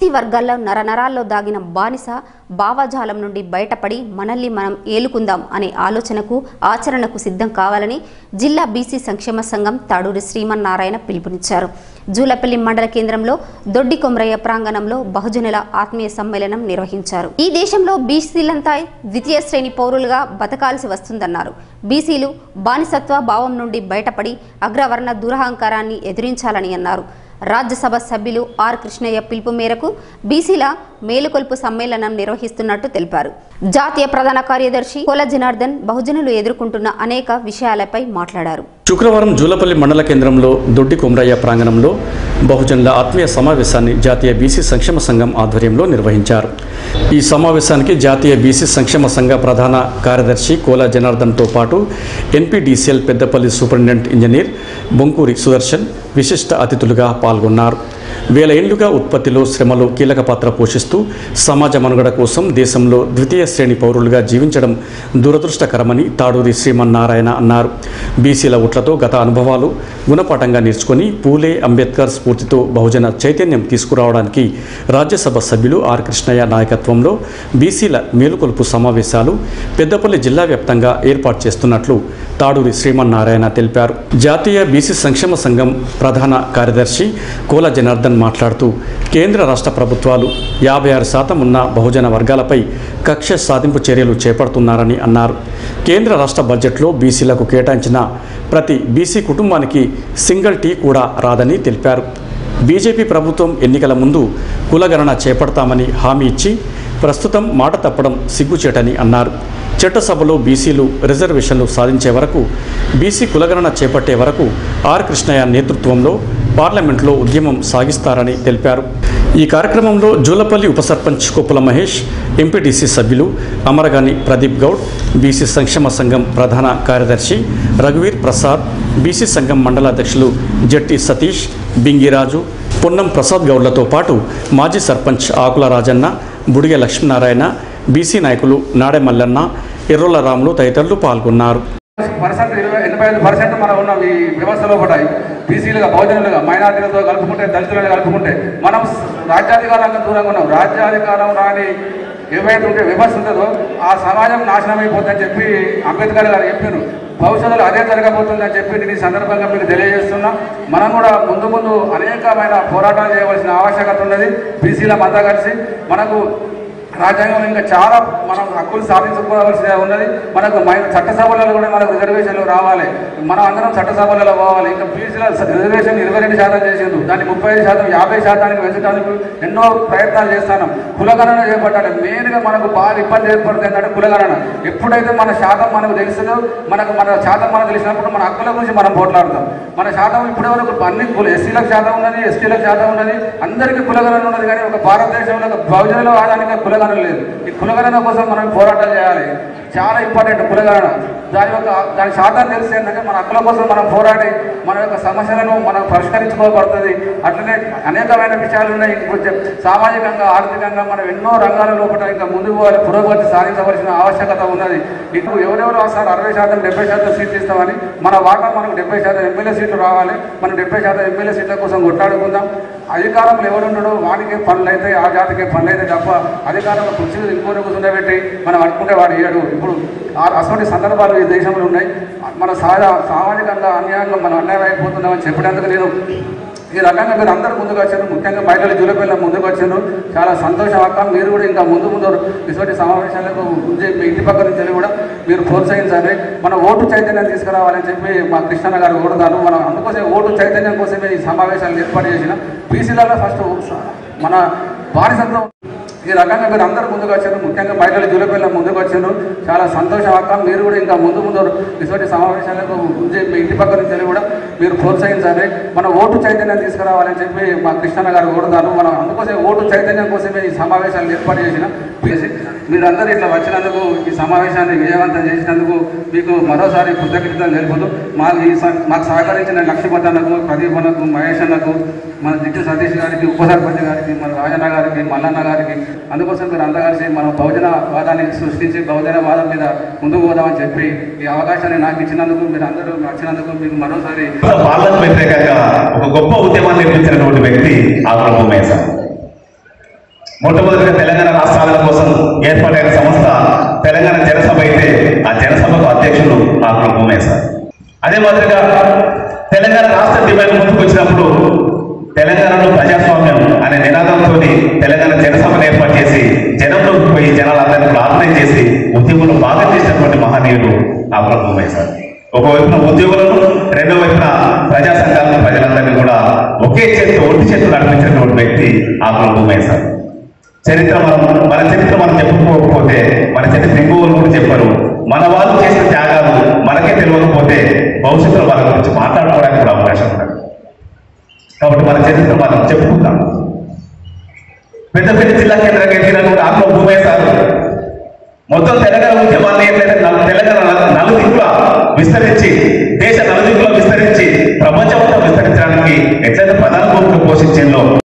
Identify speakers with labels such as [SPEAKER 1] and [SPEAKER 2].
[SPEAKER 1] BC వర్గాల్లో నరనరాల్లో దాగిన బానిస భావజాలం నుండి బయటపడి మనల్ని మనం ఏలుకుందాం అనే ఆలోచనకు ఆచరణకు సిద్ధం కావాలని జిల్లా బీసీ సంక్షేమ సంఘం తాడూరి శ్రీమన్నారాయణ పిలుపునిచ్చారు జూలపల్లి మండల కేంద్రంలో దొడ్డి కొమరయ్య ప్రాంగణంలో బహుజనుల ఆత్మీయ సమ్మేళనం నిర్వహించారు ఈ దేశంలో బీసీలంతా ద్వితీయ శ్రేణి పౌరులుగా బతకాల్సి వస్తుందన్నారు బీసీలు బానిసత్వ భావం నుండి బయటపడి అగ్రవర్ణ దురహంకారాన్ని ఎదిరించాలని అన్నారు రాజ్యసభ సభ్యులు ఆర్ కృష్ణయ్య పిలుపు మేరకు బీసీల మేలుకొల్పు సమ్మేళనం నిర్వహిస్తున్నట్టు తెలిపారు జాతీయ ప్రధాన కార్యదర్శి కోల జనార్దన్ బహుజనులు ఎదుర్కొంటున్న అనేక విషయాలపై మాట్లాడారు
[SPEAKER 2] శుక్రవారం జూలపల్లి మండల కేంద్రంలో దొడ్డి కొమరయ్య ప్రాంగణంలో బహుజనుల ఆత్మీయ సమావేశాన్ని జాతీయ బీసీ సంక్షేమ సంఘం ఆధ్వర్యంలో నిర్వహించారు ఈ సమావేశానికి జాతీయ బీసీ సంక్షేమ సంఘ ప్రధాన కార్యదర్శి కోల జనార్దన్తో పాటు NPDCL Peddapalli superintendent engineer Bonkuri Sudarshan విశిష్ట అతిథులుగా పాల్గొన్నారు వేల ఏళ్లుగా ఉత్పత్తిలో శ్రమలు కీలక పాత్ర పోషిస్తూ సమాజ మనుగడ కోసం దేశంలో ద్వితీయ శ్రేణి పౌరులుగా జీవించడం దురదృష్టకరమని తాడూరి శ్రీమన్నారాయణ అన్నారు బీసీల ఉట్లతో గత అనుభవాలు గుణపాఠంగా నేర్చుకొని పూలే అంబేద్కర్ స్ఫూర్తితో బహుజన చైతన్యం తీసుకురావడానికి రాజ్యసభ సభ్యులు ఆర్ కృష్ణయ్య నాయకత్వంలో బీసీల మేలుకొలుపు సమావేశాలు పెద్దపల్లి జిల్లా వ్యాప్తంగా ఏర్పాటు చేస్తున్నట్లు తాడూరి శ్రీమన్నారాయణ తెలిపారు జాతీయ బీసీ సంక్షేమ సంఘం ప్రధాన కార్యదర్శి కోల జనార్దన్ మాట్లాడుతూ కేంద్ర రాష్ట్ర ప్రభుత్వాలు యాభై ఆరు శాతం ఉన్న బహుజన వర్గాలపై కక్ష సాధింపు చర్యలు చేపడుతున్నారని అన్నారు కేంద్ర రాష్ట్ర బడ్జెట్లో బీసీలకు కేటాయించిన ప్రతి బీసీ కుటుంబానికి సింగిల్ టీ కూడా రాదని తెలిపారు బీజేపీ ప్రభుత్వం ఎన్నికల ముందు కులగణన చేపడతామని హామీ ఇచ్చి ప్రస్తుతం మాట తప్పడం సిగ్గుచేటని అన్నారు చట్టసభలో బీసీలు రిజర్వేషన్లు సాధించే వరకు బీసీ కులగణన చేపట్టే వరకు ఆర్ కృష్ణయ్య నేతృత్వంలో పార్లమెంట్లో ఉద్యమం సాగిస్తారని తెలిపారు ఈ కార్యక్రమంలో జూలపల్లి ఉప సర్పంచ్ కొప్పుల మహేష్ ఎంపీటీసీ సభ్యులు అమరగాని ప్రదీప్ గౌడ్ బీసీ సంక్షేమ సంఘం ప్రధాన కార్యదర్శి రఘువీర్ ప్రసాద్ బీసీ సంఘం మండల అధ్యక్షులు జట్టి సతీష్ బింగిరాజు పొన్నం ప్రసాద్ గౌడ్లతో పాటు మాజీ సర్పంచ్ ఆకుల రాజన్న బుడిగె లక్ష్మీనారాయణ బీసీ నాయకులు నాడె మల్లన్న ఎర్రోల రాములు తదితరులు పాల్గొన్నారు
[SPEAKER 3] పర్సెంట్ ఇరవై ఎనభై ఐదు పర్సెంట్ మనం ఉన్నాం ఈ వ్యవస్థలో పడ్డాయి బీసీలుగా బహుజనులుగా మైనార్టీలతో కలుపుకుంటే దళితులను కలుపుకుంటే మనం రాజ్యాధికారంగా దూరంగా ఉన్నాం రాజ్యాధికారం రాని ఏవైతే ఉంటే వ్యవస్థ ఉంటుందో ఆ సమాజం నాశనం అయిపోతుందని చెప్పి అంబేద్కర్ గారు చెప్పారు భవిష్యత్తులో అదే జరగబోతుందని చెప్పి నేను ఈ సందర్భంగా మీకు తెలియజేస్తున్నా మనం కూడా ముందు ముందు అనేకమైన పోరాటాలు చేయవలసిన ఆవశ్యకత ఉన్నది బీసీల అంతా కలిసి మనకు రాజ్యాంగం ఇంకా చాలా మనం హక్కులు సాధించుకోవాల్సి ఉన్నది మనకు మైన చట్టసభలలో కూడా మనకు రిజర్వేషన్లు రావాలి మనం అందరం చట్టసభలలో పోవాలి ఇంకా బీసీల రిజర్వేషన్ ఇరవై రెండు శాతం చేసిండు దాన్ని ముప్పై ఐదు శాతం యాభై శాతానికి పెంచడానికి ఎన్నో ప్రయత్నాలు చేస్తాను కులగణన చేపట్టాలి మెయిన్గా మనకు బాగా ఇబ్బంది ఏర్పడుతుంది ఏంటంటే కులగణన ఎప్పుడైతే మన శాతం మనకు తెలుస్తుందో మనకు మన శాతం మనకు తెలిసినప్పుడు మన హక్కుల గురించి మనం పోట్లాడతాం మన శాతం ఇప్పటి వరకు అన్ని కుల ఎస్సీలకు శాతం ఉన్నది ఎస్టీలకు శాతం ఉన్నది అందరికీ కులగణన ఉన్నది కానీ ఒక భారతదేశంలో ఒక బహుజనుల వాదానికి కులగణన లేదు ఈ కులగణన కోసం మనం పోరాటం చేయాలి చాలా ఇంపార్టెంట్ కులగణన దాని యొక్క దాని శాతం తెలిసి ఏంటంటే మన హక్కుల కోసం మనం పోరాడి మన యొక్క సమస్యలను మనం పరిష్కరించుకోబడుతుంది అట్లనే అనేకమైన విషయాలు ఉన్నాయి కొంచెం సామాజికంగా ఆర్థికంగా మనం ఎన్నో రంగాల లోపల ఇంకా ముందుకు పోవాలి పురోగతి సాధించవలసిన ఆవశ్యకత ఉన్నది ఇప్పుడు ఎవరెవరు వస్తారు అరవై శాతం డెబ్బై శాతం సీట్లు ఇస్తామని మన వాటా మనకు డెబ్బై శాతం ఎమ్మెల్యే సీట్లు రావాలి మనం డెబ్బై శాతం ఎమ్మెల్యే సీట్ల కోసం కొట్లాడుకుందాం అధికారంలో ఎవరున్నాడో వాడికే పనులు అయితే ఆ జాతికే పనులు అయితే తప్ప అధికారంలో కుర్చీలు ఇంకోని కూర్చుండబెట్టి మనం అనుకుంటే వాడు ఇయ్యడు ఇప్పుడు ఆ- అటువంటి సందర్భాలు ఈ దేశంలో ఉన్నాయి మన సాదా సామాజికంగా అన్యాయంగా మనం అన్యాయం అయిపోతున్నామని చెప్పడానికి నేను ఈ రకంగా మీరు అందరు ముందుకు వచ్చారు ముఖ్యంగా మహిళలు జూలపిల్ల ముందుకు వచ్చారు చాలా సంతోషం అక్క మీరు కూడా ఇంకా ముందు ముందు ఇటువంటి సమావేశాలకు ఉంచి మీ ఇంటి పక్క నుంచి కూడా మీరు ప్రోత్సహించాలి మన ఓటు చైతన్యం తీసుకురావాలని చెప్పి మా కృష్ణన్న గారు కోరుతాను మనం అందుకోసం ఓటు చైతన్యం కోసమే ఈ సమావేశాలు ఏర్పాటు చేసిన బీసీలలో ఫస్ట్ మన బానిసత్వం ఈ రకంగా మీరు అందరు ముందుకు వచ్చారు ముఖ్యంగా మహిళలు జూలపిల్ల ముందుకు వచ్చారు చాలా సంతోషం అక్క మీరు కూడా ఇంకా ముందు ముందు ఇటువంటి సమావేశాలకు ఉంచి మీ ఇంటి పక్క నుంచి కూడా మీరు ప్రోత్సహించాలి మన ఓటు చైతన్యం తీసుకురావాలని చెప్పి మా కృష్ణన్న గారు కోరుతాను మనం అందుకోసం ఓటు చైతన్యం కోసమే ఈ సమావేశాలు ఏర్పాటు చేసిన చేసి మీరందరూ ఇట్లా వచ్చినందుకు ఈ సమావేశాన్ని విజయవంతం చేసినందుకు మీకు మరోసారి కృతజ్ఞతలు తెలుపుతూ మాకు ఈ స- మాకు సహకరించిన లక్ష్మీపతి అన్నకు ప్రదీప్ అన్నకు మహేష్ అన్నకు మన దిట్టు సతీష్ గారికి ఉప సర్పంచ్ గారికి మన రాజన్న గారికి మల్లన్న గారికి అందుకోసం మీరు అందరూ కలిసి మనం బహుజన వాదాన్ని సృష్టించి బహుజన వాదం మీద ముందుకు పోదామని చెప్పి ఈ అవకాశాన్ని నాకు ఇచ్చినందుకు మీరు అందరూ వచ్చినందుకు మీకు మరోసారి
[SPEAKER 4] వాళ్ళకు వ్యతిరేకంగా ఒక గొప్ప ఉద్యమాన్ని నిర్మించినటువంటి వ్యక్తి ఆకుల ఉమేశ మొట్టమొదటిగా తెలంగాణ రాష్ట్రాల కోసం ఏర్పాటైన సంస్థ తెలంగాణ జనసభ అయితే ఆ జనసభకు అధ్యక్షులు ఆకుల భూమే సార్ అదే మాదిరిగా తెలంగాణ రాష్ట్ర డిమాండ్ ముందుకు వచ్చినప్పుడు తెలంగాణలో ప్రజాస్వామ్యం అనే నినాదంతో తెలంగాణ జనసభను ఏర్పాటు చేసి జనంలోకి పోయి జనాలందరినీ కూడా ఆర్గనైజ్ చేసి ఉద్యమంలో భాగం చేసినటువంటి మహనీయుడు ఆకుల భూమయ్య సార్ ఒకవైపున ఉద్యోగులను రెండో వైపున ప్రజా సంఘాలను ప్రజలందరినీ కూడా ఒకే చేతితో ఒంటి చేతితో నడిపించినటువంటి వ్యక్తి ఆకుల భూమయ్య సార్ చరిత్ర మనం మన చరిత్ర మనం చెప్పుకోకపోతే మన చరిత్ర ఇంకోళ్ళు కూడా చెప్పారు మన వాళ్ళు చేసిన త్యాగాలు మనకే తెలియకపోతే భవిష్యత్తులో వాళ్ళ గురించి మాట్లాడుకోవడానికి కూడా అవకాశం ఉండదు కాబట్టి మన చరిత్ర మనం చెప్పుకుందాం పెద్దపల్లి జిల్లా కేంద్రంగా ఎదిగిన కూడా ఆత్మ భూమే సార్ మొత్తం తెలంగాణ ఉద్యమాన్ని ఏంటంటే నలు- తెలంగాణ నలు- నలుదిక్కుల విస్తరించి దేశ నలుదిక్కుల విస్తరించి ప్రపంచమంతా విస్తరించడానికి ఎట్లయితే ప్రధాన భూమిక పోషించిందో